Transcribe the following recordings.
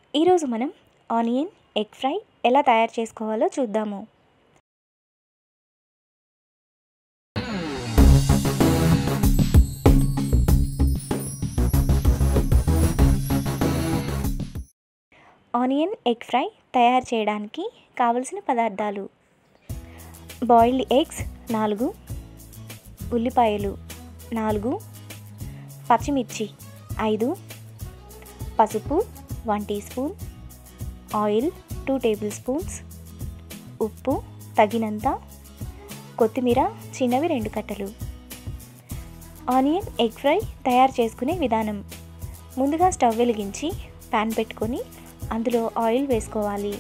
ఈరోజు మనం onion egg fry ఎలా తయారు చేసుకోవాలో చూద్దాము ఆనియన్ ఎగ్ ఫ్రై తయారు చేయడానికి కావలసిన పదార్థాలు బాయిల్డ్ ఎగ్స్ నాలుగు ఉల్లిపాయలు నాలుగు పచ్చిమిర్చి ఐదు పసుపు one teaspoon oil two tablespoons ఉప్పు తగినంత కొత్తిమీర చిన్నవి రెండు కట్టలు ఆనియన్ ఎగ్ ఫ్రై తయారు చేసుకునే విధానం ముందుగా స్టవ్ వెలిగించి ప్యాన్ పెట్టుకొని అందులో ఆయిల్ వేసుకోవాలి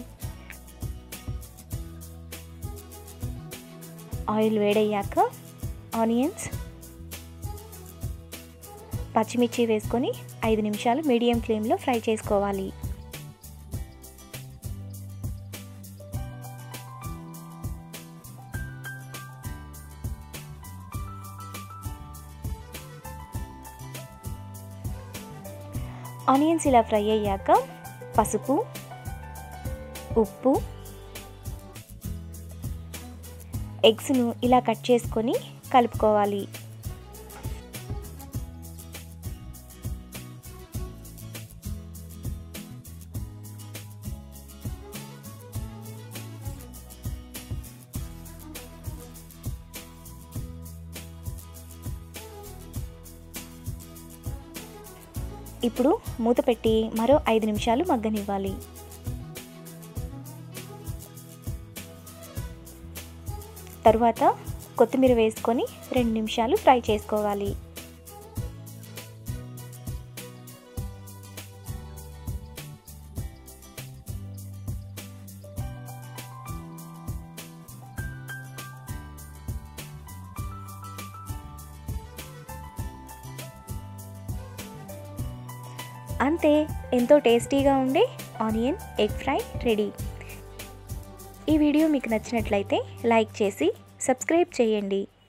ఆయిల్ వేడయ్యాక ఆనియన్స్ పచ్చిమిర్చి వేసుకొని ఐదు నిమిషాలు మీడియం ఫ్లేమ్లో ఫ్రై చేసుకోవాలి ఆనియన్స్ ఇలా ఫ్రై అయ్యాక పసుపు ఉప్పు ఎగ్స్ను ఇలా కట్ చేసుకొని కలుపుకోవాలి ఇప్పుడు మూత పెట్టి మరో ఐదు నిమిషాలు మగ్గనివ్వాలి తరువాత కొత్తిమీర వేసుకొని రెండు నిమిషాలు ఫ్రై చేసుకోవాలి అంతే ఎంతో టేస్టీగా ఉండే ఆనియన్ ఎగ్ ఫ్రై రెడీ ఈ వీడియో మీకు నచ్చినట్లయితే లైక్ చేసి సబ్స్క్రైబ్ చేయండి